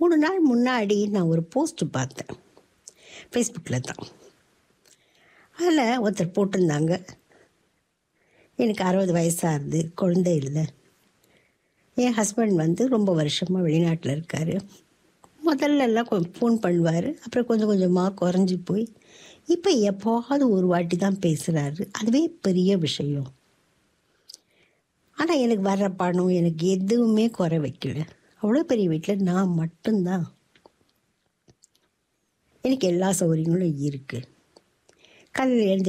மூணு நாள் முன்னாடி நான் ஒரு போஸ்ட் பார்த்தேன் ஃபேஸ்புக்கில் தான் அதில் ஒருத்தர் போட்டிருந்தாங்க எனக்கு அறுபது வயசாகுது குழந்தை இல்லை என் ஹஸ்பண்ட் வந்து ரொம்ப வருஷமாக வெளிநாட்டில் இருக்கார் முதல்ல எல்லாம் ஃபோன் பண்ணுவார் அப்புறம் கொஞ்சம் கொஞ்சமாக குறைஞ்சி போய் இப்போ எப்போவாவது ஒரு வாட்டி தான் பேசுகிறாரு அதுவே பெரிய விஷயம் ஆனால் எனக்கு வர்ற பணம் எனக்கு எதுவுமே குறை வைக்கல அவ்வளோ பெரிய வீட்டில் நான் மட்டும்தான் எனக்கு எல்லா சௌகரியங்களும் இருக்குது காலையில் எழுந்து